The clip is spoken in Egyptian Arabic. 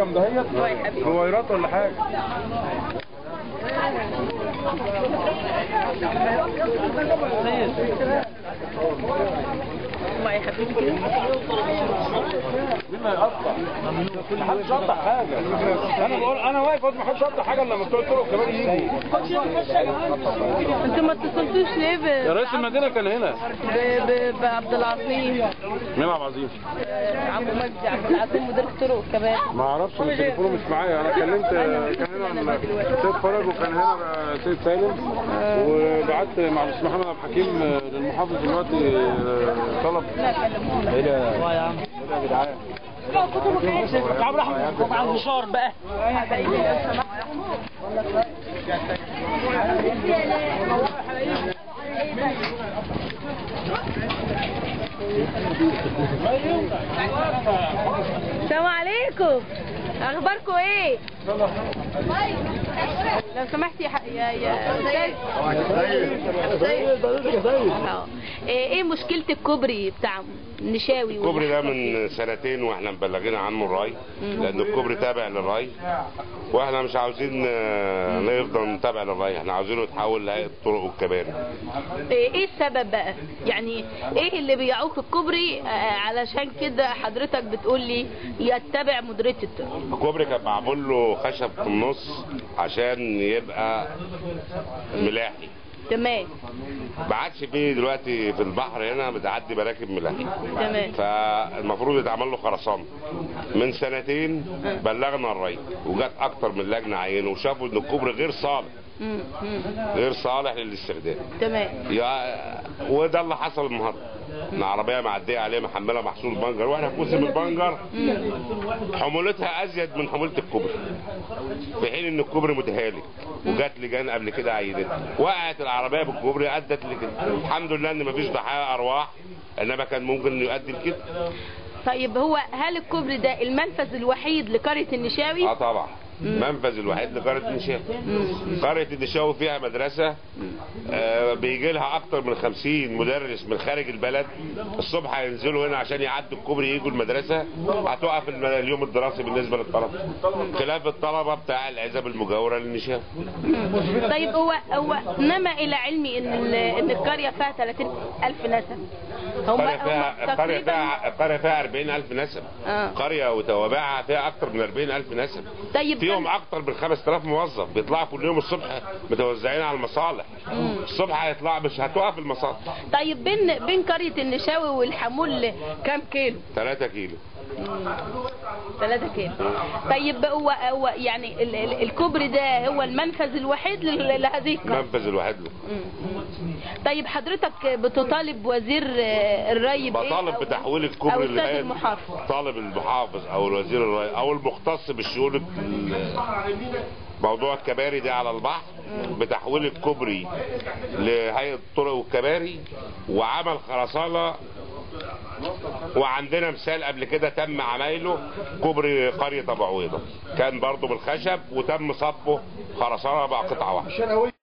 الرقم دهيت موبايلات ولا حاجه ما يا حبيبي كده مين هيقطع؟ ما حدش يقطع حاجه انا بقول انا واقف ما حدش يقطع حاجه الا لما بتوع الطرق كمان يجوا انتوا ما اتصلتوش ليه ب... يا رئيس المدينه كان هنا ب... ب... بعبد العظيم مين عبد العزيز؟ آه، عبد المجد عبد العظيم مدير الطرق كمان ما اعرفش من تليفونه مش معايا انا كلمت كان هنا سيد فرج وكان هنا سيد سالم وبعت مع الاستاذ محمد عبد الحكيم للمحافظ دلوقتي طلب ايه ده؟ يا عم يا جدعان عبد الرحمن مع المشوار بقى السلام عليكم اخباركم ايه لو سمحت يا ح- يا يا استاذ اه. ايه إيه مشكله الكوبري بتاع النشاوي الكوبري ده والحاجات من سنتين واحنا مبلغين عنه الري لان الكوبري تابع للري واحنا مش عاوزين آه، لا يفضل تابع للري احنا عاوزينه يتحول لهيئه الطرق والكباري دي؟ ايه إيه السبب بقى يعني ايه اللي بيعوق الكوبري آه، علشان كده حضرتك بتقول لي يتبع مديريه الطرق الكوبري كان معمول له خشب في النص عشان يبقى ملاحي تمام ما عادش فيه دلوقتي في البحر هنا بتعدي مراكب ملاحي تمام فالمفروض يتعمل له خرسانه من سنتين بلغنا الري وجت اكتر من لجنه عينه وشافوا ان الكوبري غير صالح مم، مم. غير صالح للاستخدام تمام يا وده اللي حصل النهارده ان عربيه معديه عليه محمله محصول بنجر واحنا في موسم البنجر حمولتها ازيد من حموله الكوبري في حين ان الكوبري متهالك وجات لجان قبل كده عينتها وقعت العربيه بالكوبري ادت لكده الحمد لله ان مفيش ضحايا ارواح انما كان ممكن يؤدي لكده طيب هو هل الكوبري ده المنفذ الوحيد لقريه النشاوي اه طبعا منفذ الوحيد لقريه النشاوي قريه النشاوي فيها مدرسه آه بيجي لها اكتر من 50 مدرس من خارج البلد الصبح هينزلوا هنا عشان يعدوا الكوبري يجوا المدرسه هتوقف الم- اليوم الدراسي بالنسبه للطلبه خلاف الطلبه بتاع العزب المجاوره للنشاوي طيب هو هو نما الى علمي ان ال- ان القريه فيها 30000 نسمه هم القريه فيها هم القريه تقريبا فيها القريه فيها 40000 نسمه آه. قريه وتوابعها فيها اكتر من 40000 نسمه طيب فيهم اكتر من 5000 موظف بيطلعوا كل يوم الصبح متوزعين على المصالح الصبح هيطلع مش هتقف المصالح طيب بين بين قريه النشاوي والحمول كام كيلو 3 كيلو 3 كيلو طيب هو هو يعني ال- ال- الكوبري ده هو المنفذ الوحيد لل- لهذه القريه المنفذ الوحيد له طيب حضرتك بتطالب وزير آه، الري بايه بطالب أو- بتحويل او الكوبري استاذ للهيئة- المحافظ طالب المحافظ او الوزير الري او المختص بالشؤون ال- موضوع الكباري دي على البحر بتحويل الكوبري لهيئه الطرق والكباري وعمل خرسانه وعندنا مثال قبل كده تم عمايله كوبري قريه ابو عويضه كان برضه بالخشب وتم صبه خرسانه بقى قطعه واحده